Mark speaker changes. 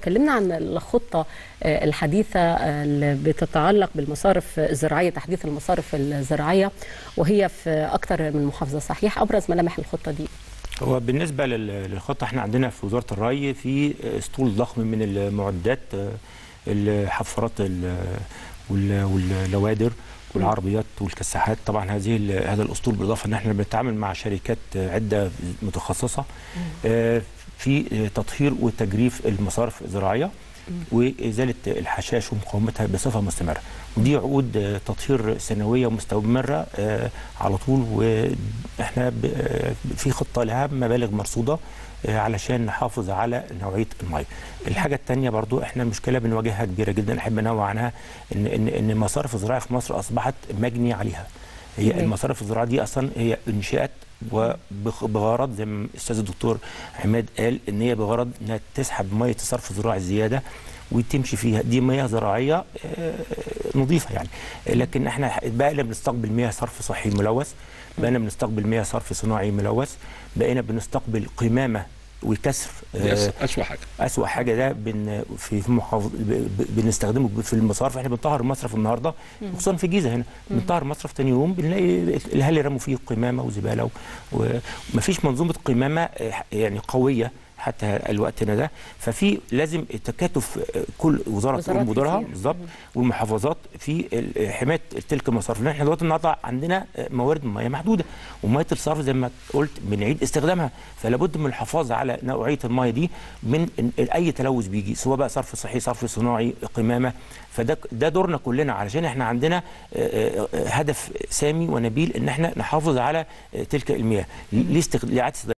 Speaker 1: اتكلمنا عن الخطة آه، الحديثة آه، اللي بتتعلق بالمصارف الزراعية تحديث المصارف الزراعية وهي في أكثر من محافظة صحيح أبرز ملامح الخطة دي
Speaker 2: هو بالنسبة لل- للخطة احنا عندنا في وزارة الري في اسطول ضخم من المعدات آه، الحفارات ال- وال- واللوادر والعربيات والكساحات طبعا هذه ال- هذا الاسطول بالاضافه ان احنا بنتعامل مع شركات آه، عده متخصصه آه، في آه، تطهير وتجريف المصارف الزراعيه وازاله الحشائش ومقاومتها بصفه مستمره ودي عقود آه، تطهير سنويه ومستمره آه، على طول واحنا ب- آه، في خطه لها مبالغ مرصوده آه، علشان نحافظ على نوعيه الميه. الحاجه الثانيه برضو احنا المشكله بنواجهها كبيره جدا احب انوه عنها ان ان ان المصارف الزراعيه في مصر اصبحت مجني عليها. هي
Speaker 1: مم.
Speaker 2: المصارف الزراعيه دي اصلا هي انشاءات وبغرض زي ما الاستاذ الدكتور عماد قال ان هي بغرض انها تسحب ميه الصرف الزراعي الزياده وتمشي فيها دي مياه زراعيه آه، نظيفه يعني لكن احنا بقينا بنستقبل مياه صرف صحي ملوث بقينا بنستقبل مياه صرف صناعي ملوث بقينا بنستقبل قمامه وكسر
Speaker 3: دي
Speaker 2: آه،
Speaker 3: أس- اسوء حاجه
Speaker 2: اسوأ حاجه ده بن في في محافظ ب- ب- بنستخدمه في المصارف احنا بنطهر المصرف النهارده خصوصا في الجيزه هنا بنطهر مصرف تاني يوم بنلاقي الاهالي رموا فيه قمامه وزباله و- ومفيش منظومه قمامه آه، يعني قويه حتى الوقت ده ففي لازم تكاتف آه، كل وزاره
Speaker 1: وزارات
Speaker 2: تقوم بدورها
Speaker 1: كتير.
Speaker 2: بالظبط والمحافظات في ال- حمايه تلك المصارف لان احنا دلوقتي النهارده عندنا آه، موارد ميه محدوده وميه الصرف زي ما قلت بنعيد استخدامها فلا بد من الحفاظ على نوعيه الميه دي من إن- اي تلوث بيجي سواء بقى صرف صحي صرف صناعي قمامه فده ده دورنا كلنا علشان احنا عندنا آه، آه، هدف سامي ونبيل ان احنا نحافظ على آه، تلك المياه لاستغ- لاعاده